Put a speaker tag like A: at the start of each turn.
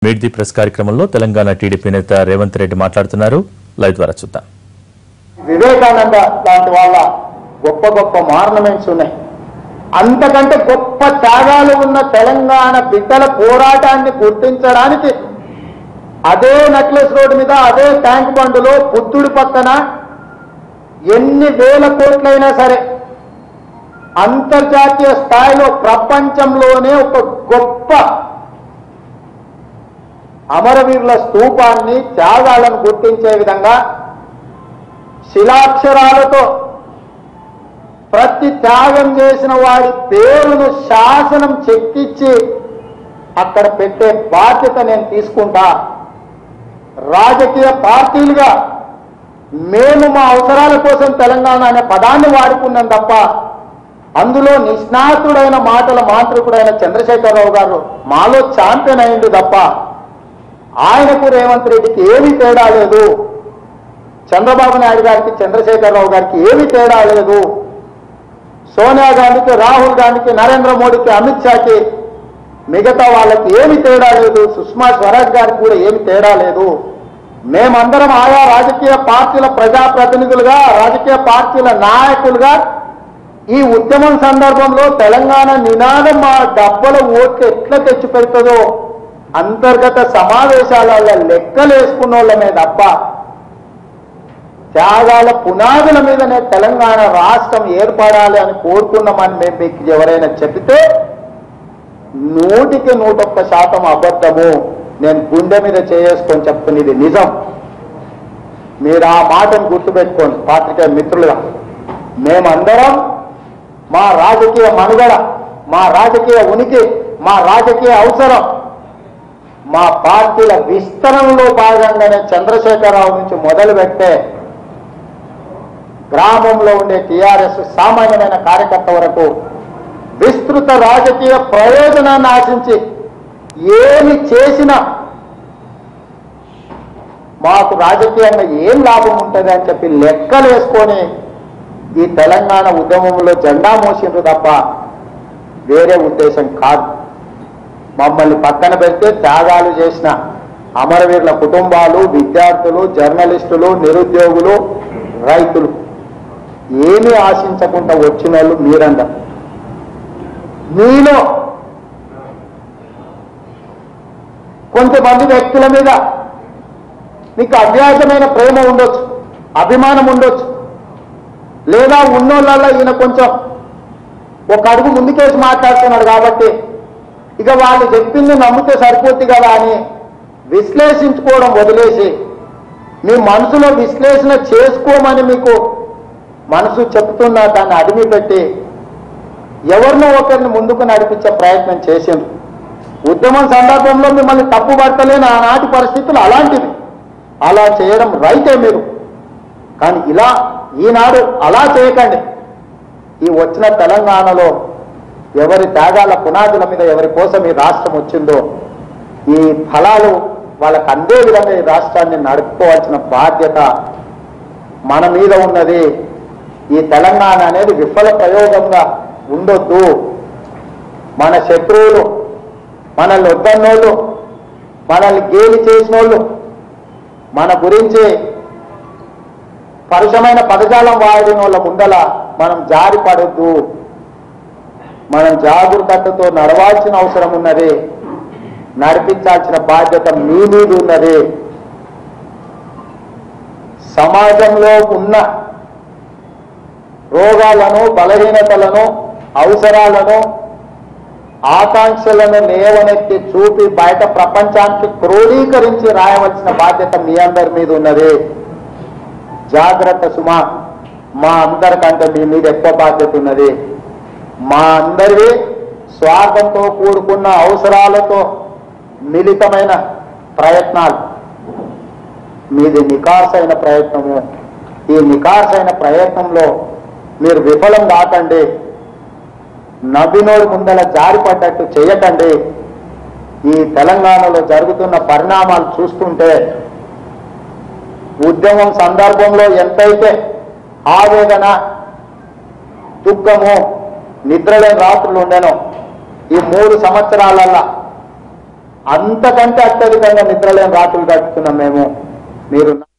A: meet the press కార్యక్రమంలో Telangana TDP నేత రేవంత్ రెడ్డి మాట్లాడుతున్నారు లైవ్ ద్వారా చూద్దాం
B: వివేకానంద లాంటి వాళ్ళ గొప్ప గొప్ప మార్నమెంట్స్ ఉన్నాయి అంతకంటే గొప్ప త్యాగాలు ఉన్న తెలంగాణ బిడ్డల పోరాటాన్ని గుర్తించడానికి అదే నెక్లెస్ రోడ్డు మీద అదే ట్యాంక్ బండులో బుద్ధుడి పక్కన ఎన్ని వేల కోట్లైనా సరే అంతర్జాతీయ స్థాయిలో ప్రపంచంలోనే ఒక గొప్ప అమరవీరుల స్తూపాన్ని త్యాగాలను గుర్తించే విధంగా శిలాక్షరాలతో ప్రతి త్యాగం చేసిన వాడి పేరును శాసనం చెక్కిచ్చి అక్కడ పెట్టే బాధ్యత నేను తీసుకుంటా రాజకీయ పార్టీలుగా మేము మా అవసరాల కోసం తెలంగాణ అనే పదాన్ని వాడుకున్నాం తప్ప అందులో నిష్ణాతుడైన మాటల మాంత్రికుడైన చంద్రశేఖరరావు గారు మాలో ఛాంపియన్ అయింది తప్ప ఆయనకు రేవంత్ రెడ్డికి ఏమీ తేడా లేదు చంద్రబాబు నాయుడు గారికి చంద్రశేఖరరావు గారికి ఏమీ తేడా లేదు సోనియా గాంధీకి రాహుల్ గాంధీకి నరేంద్ర మోడీకి అమిత్ షాకి మిగతా వాళ్ళకి ఏమి తేడా లేదు సుష్మా స్వరాజ్ గారికి కూడా ఏమి తేడా లేదు మేమందరం ఆయా రాజకీయ పార్టీల ప్రజాప్రతినిధులుగా రాజకీయ పార్టీల నాయకులుగా ఈ ఉద్యమం సందర్భంలో తెలంగాణ నినాదం మా డబ్బల ఓట్లు ఎట్లా తెచ్చి పెడుతుందో అంతర్గత సమావేశాలలో లెక్కలు వేసుకున్న వాళ్ళమే తప్ప త్యాగాల పునాదుల మీదనే తెలంగాణ రాష్ట్రం ఏర్పడాలి అని కోరుకున్నామని మేము మీకు ఎవరైనా చెబితే నూటికి నూటొక్క శాతం అబద్ధము నేను గుండె మీద చేసుకొని చెప్తున్న ఇది నిజం మీరు ఆ మాటను గుర్తుపెట్టుకోండి పాత్రికేయ మిత్రులుగా మేమందరం మా రాజకీయ మనుగడ మా రాజకీయ ఉనికి మా రాజకీయ అవసరం మా పార్టీల విస్తరణలో భాగంగానే చంద్రశేఖరరావు నుంచి మొదలు పెట్టే గ్రామంలో ఉండే టీఆర్ఎస్ సామాన్యమైన కార్యకర్త వరకు విస్తృత రాజకీయ ప్రయోజనాన్ని ఆశించి ఏమి చేసినా మాకు రాజకీయంగా ఏం లాభం ఉంటుంది అని చెప్పి లెక్కలు వేసుకొని ఈ తెలంగాణ ఉద్యమంలో జెండా మోసిండ్రు తప్ప వేరే ఉద్దేశం కాదు మమ్మల్ని పక్కన పెడితే త్యాగాలు చేసిన అమరవీరుల కుటుంబాలు విద్యార్థులు జర్నలిస్టులు నిరుద్యోగులు రైతులు ఏమీ ఆశించకుండా వచ్చిన వాళ్ళు మీరందరూ మీలో కొంతమంది వ్యక్తుల మీద మీకు అవ్యాజమైన ప్రేమ ఉండొచ్చు అభిమానం ఉండొచ్చు లేదా ఉన్నోళ్ళల్లో ఈయన కొంచెం ఒక అడుగు ముందుకేసి మాట్లాడుతున్నాడు కాబట్టి ఇక వాళ్ళు చెప్పింది నమ్మితే సరిపోద్ది కదా అని విశ్లేషించుకోవడం వదిలేసి మీ మనసులో విశ్లేషణ చేసుకోమని మీకు మనసు చెప్తున్నా దాన్ని అడిమి పెట్టి ఎవరినో ఒకరిని ముందుకు నడిపించే ప్రయత్నం చేసింది ఉద్యమం సందర్భంలో మిమ్మల్ని తప్పు పడతలేని ఆనాటి పరిస్థితులు అలాంటివి అలా చేయడం రైతే మీరు కానీ ఇలా ఈనాడు అలా చేయకండి ఈ వచ్చిన తెలంగాణలో ఎవరి త్యాగాల పునాదుల మీద ఎవరి కోసం ఈ రాష్ట్రం వచ్చిందో ఈ ఫలాలు వాళ్ళకు అందే విధంగా ఈ రాష్ట్రాన్ని నడుపుకోవాల్సిన బాధ్యత మన మీద ఉన్నది ఈ తెలంగాణ అనేది విఫల ప్రయోగంగా ఉండొద్దు మన శత్రువులు మనల్ని వద్దన్నోళ్ళు మనల్ని గేలి చేసినోళ్ళు మన గురించి పరుషమైన పదజాలం వాడిన వాళ్ళ ముందల మనం జారి పడొద్దు మనం జాగ్రత్తతో నడవాల్సిన అవసరం ఉన్నది నడిపించాల్సిన బాధ్యత మీ మీద ఉన్నది సమాజంలో ఉన్న రోగాలను బలహీనతలను అవసరాలను ఆకాంక్షలను లేవనెత్తి చూపి బయట ప్రపంచానికి క్రోడీకరించి రాయవలసిన బాధ్యత మీ అందరి మీద ఉన్నది జాగ్రత్త సుమా మా అందరికంటే మీ మీద ఎక్కువ బాధ్యత ఉన్నది మా అందరివి స్వార్థంతో కూడుకున్న అవసరాలతో మిళితమైన ప్రయత్నాలు మీది నికార్సైన ప్రయత్నము ఈ నికార్సైన ప్రయత్నంలో మీరు విఫలం కాకండి నవ్వినోడు ముందల జారిపడ్డట్టు చేయకండి ఈ తెలంగాణలో జరుగుతున్న పరిణామాలు చూస్తుంటే ఉద్యమం సందర్భంలో ఎంతైతే ఆవేదన దుఃఖము నిద్రలేని రాత్రులు ఉండేనో ఈ మూడు సంవత్సరాలల్లా అంతకంటే అత్యధికంగా నిద్రలేని రాత్రులు గడుపుతున్నాం మేము మీరు